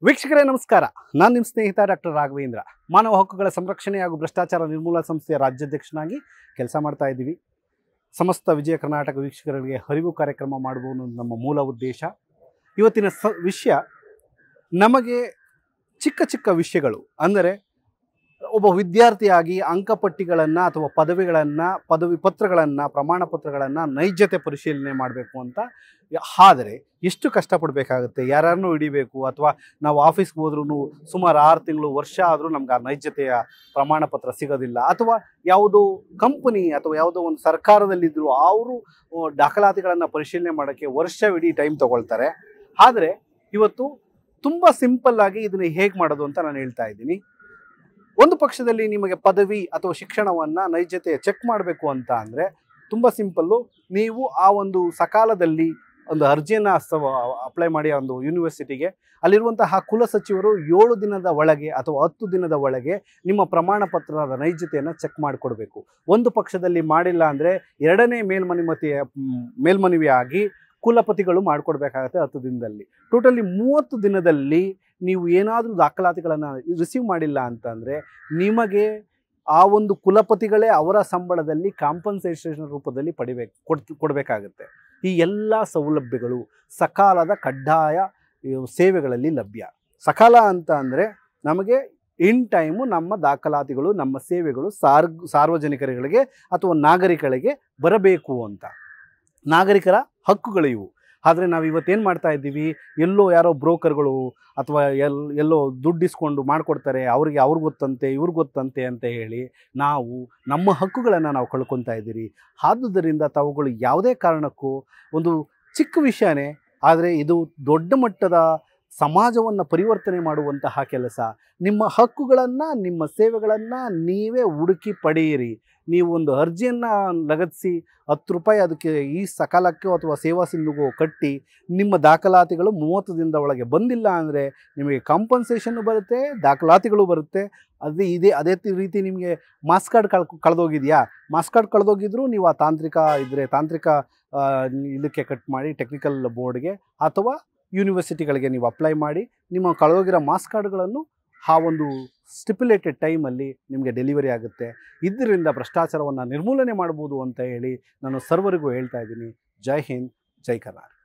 ವೀಕ್ಷಕರೇ ನಮಸ್ಕಾರ ನಾನು ನಿಮ್ಮ ಸ್ನೇಹಿತ ಡಾಕ್ಟರ್ ರಾಘವೇಂದ್ರ ಮಾನವ ಹಕ್ಕುಗಳ ಸಂರಕ್ಷಣೆ ಹಾಗೂ ಭ್ರಷ್ಟಾಚಾರ ನಿರ್ಮೂಲನಾ ಸಂಸ್ಥೆಯ ರಾಜ್ಯಾಧ್ಯಕ್ಷನಾಗಿ ಕೆಲಸ ಮಾಡ್ತಾ ಇದ್ದೀವಿ ಸಮಸ್ತ ವಿಜಯ ಕರ್ನಾಟಕ ವೀಕ್ಷಕರಿಗೆ ಹರಿವು ಕಾರ್ಯಕ್ರಮ ಮಾಡುವುದು ನಮ್ಮ ಮೂಲ ಉದ್ದೇಶ ಇವತ್ತಿನ ಸ ವಿಷಯ ನಮಗೆ ಚಿಕ್ಕ ಚಿಕ್ಕ ವಿಷಯಗಳು ಅಂದರೆ ಒಬ್ಬ ವಿದ್ಯಾರ್ಥಿಯಾಗಿ ಅಂಕಪಟ್ಟಿಗಳನ್ನು ಅಥವಾ ಪದವಿಗಳನ್ನು ಪದವಿ ಪತ್ರಗಳನ್ನು ಪ್ರಮಾಣ ಪತ್ರಗಳನ್ನು ನೈಜತೆ ಪರಿಶೀಲನೆ ಮಾಡಬೇಕು ಅಂತ ಆದರೆ ಎಷ್ಟು ಕಷ್ಟಪಡಬೇಕಾಗುತ್ತೆ ಯಾರನ್ನು ಹಿಡಿಬೇಕು ಅಥವಾ ನಾವು ಆಫೀಸ್ಗೆ ಹೋದ್ರೂ ಸುಮಾರು ಆರು ತಿಂಗಳು ವರ್ಷ ಆದರೂ ನಮ್ಗೆ ಆ ನೈಜತೆಯ ಪ್ರಮಾಣ ಪತ್ರ ಸಿಗೋದಿಲ್ಲ ಅಥವಾ ಯಾವುದೋ ಕಂಪನಿ ಅಥವಾ ಯಾವುದೋ ಒಂದು ಸರ್ಕಾರದಲ್ಲಿದ್ದರೂ ಅವರು ದಾಖಲಾತಿಗಳನ್ನು ಪರಿಶೀಲನೆ ಮಾಡೋಕ್ಕೆ ವರ್ಷವಿಡೀ ಟೈಮ್ ತಗೊಳ್ತಾರೆ ಆದರೆ ಇವತ್ತು ತುಂಬ ಸಿಂಪಲ್ ಆಗಿ ಇದನ್ನು ಹೇಗೆ ಮಾಡೋದು ಅಂತ ನಾನು ಹೇಳ್ತಾ ಇದ್ದೀನಿ ಒಂದು ಪಕ್ಷದಲ್ಲಿ ನಿಮಗೆ ಪದವಿ ಅಥವಾ ಶಿಕ್ಷಣವನ್ನು ನೈಜತೆ ಚೆಕ್ ಮಾಡಬೇಕು ಅಂತ ಅಂದರೆ ತುಂಬ ಸಿಂಪಲ್ಲು ನೀವು ಆ ಒಂದು ಸಕಾಲದಲ್ಲಿ ಒಂದು ಅರ್ಜಿಯನ್ನು ಅಪ್ಲೈ ಮಾಡಿ ಆ ಒಂದು ಯೂನಿವರ್ಸಿಟಿಗೆ ಅಲ್ಲಿರುವಂತಹ ಕುಲಸಚಿವರು ಏಳು ದಿನದ ಒಳಗೆ ಅಥವಾ ಹತ್ತು ದಿನದ ಒಳಗೆ ನಿಮ್ಮ ಪ್ರಮಾಣ ಪತ್ರದ ನೈಜತೆಯನ್ನು ಚೆಕ್ ಮಾಡಿಕೊಡ್ಬೇಕು ಒಂದು ಪಕ್ಷದಲ್ಲಿ ಮಾಡಿಲ್ಲ ಅಂದರೆ ಎರಡನೇ ಮೇಲ್ಮನುಮತಿಯ ಮ್, ಮೇಲ್ಮನವಿ ಆಗಿ ಕುಲಪತಿಗಳು ಮಾಡಿಕೊಡ್ಬೇಕಾಗತ್ತೆ ಹತ್ತು ದಿನದಲ್ಲಿ ಟೋಟಲಿ ಮೂವತ್ತು ದಿನದಲ್ಲಿ ನೀವು ಏನಾದರೂ ದಾಖಲಾತಿಗಳನ್ನು ರಿಸೀವ್ ಮಾಡಿಲ್ಲ ಅಂತಂದರೆ ನಿಮಗೆ ಆ ಒಂದು ಕುಲಪತಿಗಳೇ ಅವರ ಸಂಬಳದಲ್ಲಿ ಕಾಂಪನ್ಸೇಷನ್ ರೂಪದಲ್ಲಿ ಪಡಿಬೇಕು ಕೊಡ್ ಕೊಡಬೇಕಾಗುತ್ತೆ ಈ ಎಲ್ಲ ಸೌಲಭ್ಯಗಳು ಸಕಾಲದ ಕಡ್ಡಾಯ ಇವು ಸೇವೆಗಳಲ್ಲಿ ಲಭ್ಯ ಸಕಾಲ ಅಂತ ಅಂದರೆ ನಮಗೆ ಇನ್ ಟೈಮು ನಮ್ಮ ದಾಖಲಾತಿಗಳು ನಮ್ಮ ಸೇವೆಗಳು ಸಾರ್ ಸಾರ್ವಜನಿಕರುಗಳಿಗೆ ಅಥವಾ ನಾಗರಿಕರಿಗೆ ಬರಬೇಕು ಅಂತ ನಾಗರಿಕರ ಹಕ್ಕುಗಳು ಇವು ಆದರೆ ನಾವು ಇವತ್ತೇನು ಮಾಡ್ತಾ ಇದ್ದೀವಿ ಎಲ್ಲೋ ಯಾರೋ ಬ್ರೋಕರ್ಗಳು ಅಥವಾ ಎಲ್ ಎಲ್ಲೋ ದುಡ್ಡು ಇಸ್ಕೊಂಡು ಮಾಡಿಕೊಡ್ತಾರೆ ಅವ್ರಿಗೆ ಅವ್ರಿಗೆ ಗೊತ್ತಂತೆ ಇವ್ರಿಗೆ ಗೊತ್ತಂತೆ ಅಂತ ಹೇಳಿ ನಾವು ನಮ್ಮ ಹಕ್ಕುಗಳನ್ನು ನಾವು ಕಳ್ಕೊತಾ ಇದ್ದೀರಿ ಆದುದರಿಂದ ತಾವುಗಳು ಯಾವುದೇ ಕಾರಣಕ್ಕೂ ಒಂದು ಚಿಕ್ಕ ವಿಷಯನೇ ಆದರೆ ಇದು ದೊಡ್ಡ ಮಟ್ಟದ ಸಮಾಜವನ್ನು ಪರಿವರ್ತನೆ ಮಾಡುವಂತಹ ಕೆಲಸ ನಿಮ್ಮ ಹಕ್ಕುಗಳನ್ನು ನಿಮ್ಮ ಸೇವೆಗಳನ್ನು ನೀವೇ ಹುಡುಕಿ ಪಡೆಯಿರಿ ನೀವು ಒಂದು ಅರ್ಜಿಯನ್ನು ಲಗತ್ತಿಸಿ ಹತ್ತು ರೂಪಾಯಿ ಅದಕ್ಕೆ ಈ ಸಕಾಲಕ್ಕೆ ಅಥವಾ ಸೇವಾ ಸಿಂಧುಗೋ ಕಟ್ಟಿ ನಿಮ್ಮ ದಾಖಲಾತಿಗಳು ಮೂವತ್ತು ದಿನದ ಒಳಗೆ ಬಂದಿಲ್ಲ ಅಂದರೆ ನಿಮಗೆ ಕಾಂಪನ್ಸೇಷನ್ನು ಬರುತ್ತೆ ದಾಖಲಾತಿಗಳು ಬರುತ್ತೆ ಅದೇ ಇದೇ ಅದೇ ತಿ- ರೀತಿ ನಿಮಗೆ ಮಾಸ್ ಕಾರ್ಡ್ ಕಳ್ ಕಳೆದೋಗಿದೆಯಾ ಮಾಸ್ ಕಾರ್ಡ್ ಕಳೆದೋಗಿದ್ರು ನೀವು ಆ ತಾಂತ್ರಿಕ ಇದ್ದರೆ ತಾಂತ್ರಿಕ ಆ, ಇದಕ್ಕೆ ಕಟ್ ಮಾಡಿ ಟೆಕ್ನಿಕಲ್ ಬೋರ್ಡ್ಗೆ ಅಥವಾ ಯೂನಿವರ್ಸಿಟಿಗಳಿಗೆ ನೀವು ಅಪ್ಲೈ ಮಾಡಿ ನಿಮ್ಮ ಕಳೆದೋಗಿರೋ ಮಾಸ್ ಕಾರ್ಡ್ಗಳನ್ನು ಆ ಒಂದು ಸ್ಟಿಪ್ಯುಲೇಟೆಡ್ ಟೈಮಲ್ಲಿ ನಿಮಗೆ ಡೆಲಿವರಿ ಆಗುತ್ತೆ ಇದರಿಂದ ಭ್ರಷ್ಟಾಚಾರವನ್ನು ನಿರ್ಮೂಲನೆ ಮಾಡ್ಬೋದು ಅಂತ ಹೇಳಿ ನಾನು ಸರ್ವರಿಗೂ ಹೇಳ್ತಾ ಇದ್ದೀನಿ ಜೈ ಹಿಂದ್ ಜೈ ಕರ್ನಾಟಕ